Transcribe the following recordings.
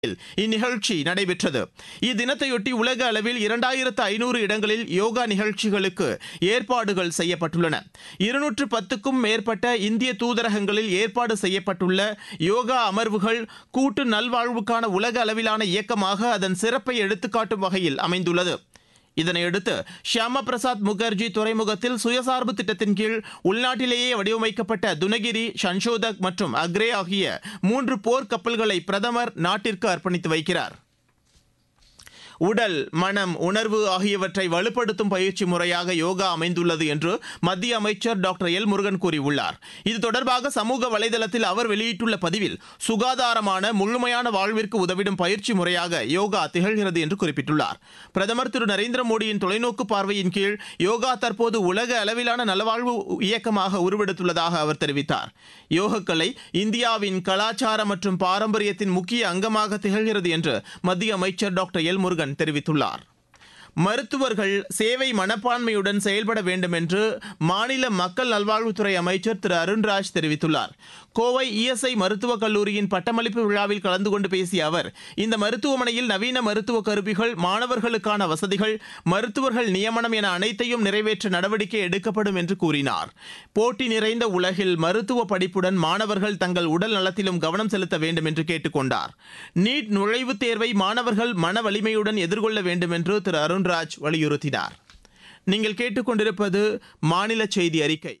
இந்நிகழ்ச்சி நடைபெற்றது இத்தினத்தையொட்டி உலக அளவில் இரண்டாயிரத்து ஐநூறு இடங்களில் யோகா நிகழ்ச்சிகளுக்கு ஏற்பாடுகள் செய்யப்பட்டுள்ளன இருநூற்று பத்துக்கும் மேற்பட்ட இந்திய தூதரகங்களில் ஏற்பாடு செய்யப்பட்டுள்ள யோகா அமர்வுகள் கூட்டு நல்வாழ்வுக்கான உலக அளவிலான இயக்கமாக அதன் சிறப்பை எடுத்துக்காட்டும் வகையில் அமைந்துள்ளது இதனையடுத்து ஷியாமா பிரசாத் முகர்ஜி துறைமுகத்தில் சுயசார்பு திட்டத்தின் கீழ் உள்நாட்டிலேயே வடிவமைக்கப்பட்ட துனகிரி சன்ஷோதக் மற்றும் அக்ரே ஆகிய மூன்று போர் கப்பல்களை பிரதமர் நாட்டிற்கு அர்ப்பணித்து வைக்கிறார் உடல் மனம் உணர்வு ஆகியவற்றை வலுப்படுத்தும் பயிற்சி முறையாக யோகா அமைந்துள்ளது என்று மத்திய அமைச்சர் டாக்டர் எல் முருகன் கூறியுள்ளார் இது தொடர்பாக சமூக வலைதளத்தில் அவர் வெளியிட்டுள்ள பதிவில் சுகாதாரமான முழுமையான வாழ்விற்கு உதவிடும் பயிற்சி முறையாக யோகா திகழ்கிறது என்று குறிப்பிட்டுள்ளார் பிரதமர் திரு நரேந்திர மோடியின் தொலைநோக்கு பார்வையின் கீழ் யோகா தற்போது உலக அளவிலான நலவாழ்வு இயக்கமாக உருவெடுத்துள்ளதாக அவர் தெரிவித்தார் யோகக்கலை இந்தியாவின் கலாச்சார மற்றும் பாரம்பரியத்தின் முக்கிய அங்கமாக திகழ்கிறது என்று மத்திய அமைச்சர் டாக்டர் எல் முருகன் தெரிவித்துள்ளார் மருத்துவர்கள் சேவை மனப்பான்மையுடன் செயல்பட வேண்டும் என்று மாநில மக்கள் நல்வாழ்வுத்துறை அமைச்சர் திரு அருண்ராஜ் தெரிவித்துள்ளார் கோவை இஎஸ்ஐ மருத்துவக் கல்லூரியின் பட்டமளிப்பு விழாவில் கலந்து கொண்டு பேசிய அவர் இந்த மருத்துவமனையில் நவீன மருத்துவ கருவிகள் மாணவர்களுக்கான வசதிகள் மருத்துவர்கள் நியமனம் என அனைத்தையும் நிறைவேற்ற நடவடிக்கை எடுக்கப்படும் என்று கூறினார் போட்டி நிறைந்த உலகில் மருத்துவ படிப்புடன் மாணவர்கள் தங்கள் உடல் நலத்திலும் கவனம் செலுத்த வேண்டும் என்று கேட்டுக்கொண்டார் நீட் நுழைவுத் தேர்வை மாணவர்கள் மன வலிமையுடன் எதிர்கொள்ள வேண்டும் என்று திரு அருண்ராஜ் வலியுறுத்தினார் நீங்கள் கேட்டுக்கொண்டிருப்பது மாநில செய்தி அறிக்கை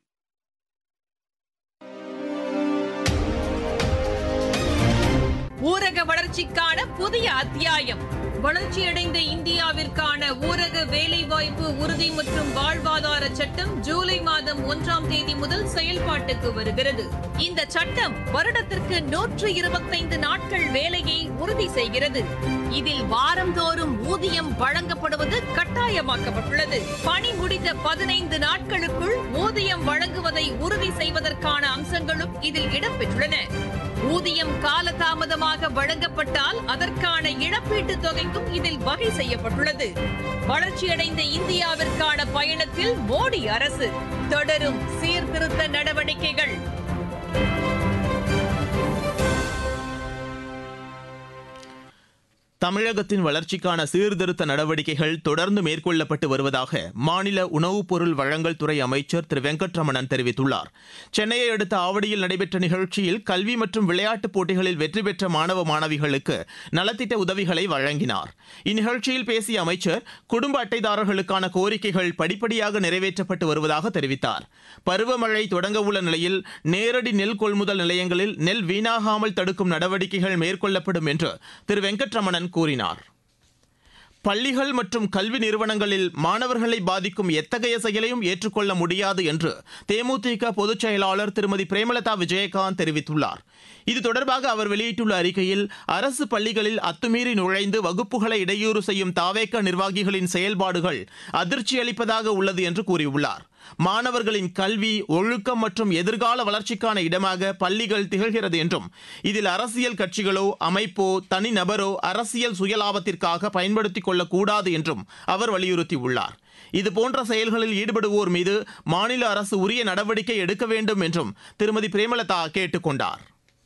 ஊரக வளர்ச்சிக்கான புதிய அத்தியாயம் வளர்ச்சியடைந்த இந்தியாவிற்கான ஊரக வேலைவாய்ப்பு உறுதி மற்றும் வாழ்வாதார சட்டம் ஜூலை மாதம் ஒன்றாம் தேதி முதல் செயல்பாட்டுக்கு வருகிறது இந்த சட்டம் வருடத்திற்கு நூற்று இருபத்தைந்து நாட்கள் வேலையை உறுதி செய்கிறது இதில் வாரந்தோறும் ஊதியம் வழங்கப்படுவது கட்டாயமாக்கப்பட்டுள்ளது பணி முடிந்த பதினைந்து நாட்களுக்குள் ஊதியம் வழங்குவதை உறுதி செய்வதற்கான அம்சங்களும் இதில் இடம்பெற்றுள்ளன ஊதியம் காலதாமதமாக வழங்கப்பட்டால் அதற்கான இழப்பீட்டுத் தொகைக்கும் இதில் வகை செய்யப்பட்டுள்ளது வளர்ச்சியடைந்த இந்தியாவிற்கான பயணத்தில் மோடி அரசு தொடரும் சீர்திருத்த நடவடிக்கைகள் தமிழகத்தின் வளர்ச்சிக்கான சீர்திருத்த நடவடிக்கைகள் தொடர்ந்து மேற்கொள்ளப்பட்டு வருவதாக மாநில உணவுப் பொருள் வழங்கல் துறை அமைச்சர் திரு வெங்கட்ரமணன் தெரிவித்துள்ளார் சென்னையை அடுத்த ஆவடியில் நடைபெற்ற நிகழ்ச்சியில் கல்வி மற்றும் விளையாட்டுப் போட்டிகளில் வெற்றி பெற்ற மாணவ மாணவிகளுக்கு நலத்திட்ட உதவிகளை வழங்கினார் இந்நிகழ்ச்சியில் பேசிய அமைச்சர் குடும்ப அட்டைதாரர்களுக்கான கோரிக்கைகள் படிப்படியாக நிறைவேற்றப்பட்டு வருவதாக தெரிவித்தார் பருவமழை தொடங்க உள்ள நிலையில் நேரடி நெல் கொள்முதல் நிலையங்களில் நெல் வீணாகாமல் தடுக்கும் நடவடிக்கைகள் மேற்கொள்ளப்படும் என்று திரு வெங்கட்ரமணன் கூறினார் பள்ளிகள் மற்றும் கல்வி நிறுவனங்களில் மாணவர்களை பாதிக்கும் எத்தகைய செயலையும் ஏற்றுக்கொள்ள முடியாது என்று தேமுதிக பொதுச் செயலாளர் திருமதி பிரேமலதா விஜயகாந்த் தெரிவித்துள்ளார் இது தொடர்பாக அவர் வெளியிட்டுள்ள அறிக்கையில் அரசு பள்ளிகளில் அத்துமீறி நுழைந்து வகுப்புகளை இடையூறு செய்யும் தாவேக்க நிர்வாகிகளின் செயல்பாடுகள் அதிர்ச்சி அளிப்பதாக உள்ளது என்று கூறியுள்ளார் மாணவர்களின் கல்வி ஒழுக்கம் மற்றும் எதிர்கால வளர்ச்சிக்கான இடமாக பள்ளிகள் திகழ்கிறது என்றும் இதில் அரசியல் கட்சிகளோ அமைப்போ தனிநபரோ அரசியல் சுயலாபத்திற்காக பயன்படுத்திக் கொள்ளக்கூடாது என்றும் அவர் வலியுறுத்தியுள்ளார் இதுபோன்ற செயல்களில் ஈடுபடுவோர் மீது மாநில அரசு உரிய நடவடிக்கை எடுக்க வேண்டும் என்றும் திருமதி பிரேமலதா கேட்டுக் கொண்டார்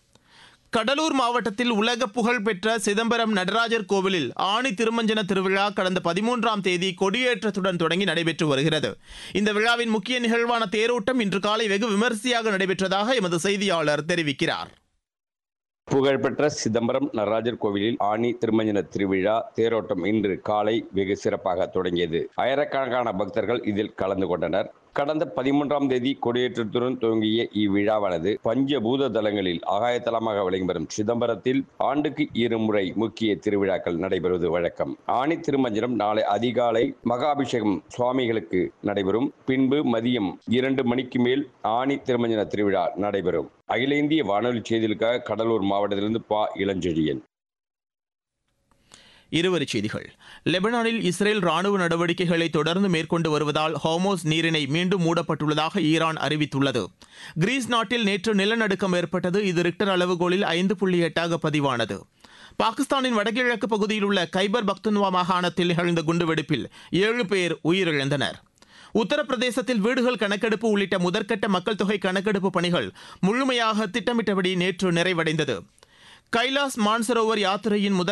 கடலூர் மாவட்டத்தில் உலக புகழ்பெற்ற சிதம்பரம் நடராஜர் கோவிலில் ஆணி திருமஞ்சன திருவிழா கடந்த பதிமூன்றாம் தேதி கொடியேற்றத்துடன் தொடங்கி நடைபெற்று வருகிறது இந்த விழாவின் முக்கிய நிகழ்வான தேரோட்டம் இன்று காலை வெகு விமரிசையாக நடைபெற்றதாக எமது செய்தியாளர் தெரிவிக்கிறார் புகழ்பெற்ற சிதம்பரம் நடராஜர் கோவிலில் ஆணி திருமஞ்சன திருவிழா தேரோட்டம் இன்று காலை வெகு சிறப்பாக தொடங்கியது ஆயிரக்கணக்கான பக்தர்கள் இதில் கலந்து கொண்டனர் கடந்த பதிமூன்றாம் தேதி கொடியேற்றத்துடன் துவங்கிய இவ்விழாவானது பஞ்சபூத தலங்களில் ஆகாயத்தலமாக விளங்கி வரும் சிதம்பரத்தில் ஆண்டுக்கு இருமுறை முக்கிய திருவிழாக்கள் நடைபெறுவது வழக்கம் ஆணி திருமஞ்சனம் நாளை அதிகாலை மகாபிஷேகம் சுவாமிகளுக்கு நடைபெறும் பின்பு மதியம் இரண்டு மணிக்கு மேல் ஆணி திருமஞ்சன திருவிழா நடைபெறும் அகில இந்திய வானொலி செய்திகளுக்காக கடலூர் மாவட்டத்திலிருந்து பா இளஞ்செழியன் இருவரிச் செய்திகள் லெபனானில் இஸ்ரேல் ராணுவ நடவடிக்கைகளை தொடர்ந்து மேற்கொண்டு வருவதால் ஹோமோஸ் நீரிணை மீண்டும் மூடப்பட்டுள்ளதாக ஈரான் அறிவித்துள்ளது கிரீஸ் நாட்டில் நேற்று நிலநடுக்கம் ஏற்பட்டது இது ரிக்டர் அளவுகோலில் ஐந்து புள்ளி எட்டாக பதிவானது பாகிஸ்தானின் வடகிழக்கு பகுதியில் உள்ள கைபர் பக்துன்வா மாகாணத்தில் நிகழ்ந்த குண்டுவெடிப்பில் ஏழு பேர் உயிரிழந்தனர் உத்தரப்பிரதேசத்தில் வீடுகள் கணக்கெடுப்பு உள்ளிட்ட முதற்கட்ட மக்கள் தொகை கணக்கெடுப்பு பணிகள் முழுமையாக திட்டமிட்டபடி நேற்று நிறைவடைந்தது கைலாஸ் மான்சரோவர் யாத்திரையின் முதல்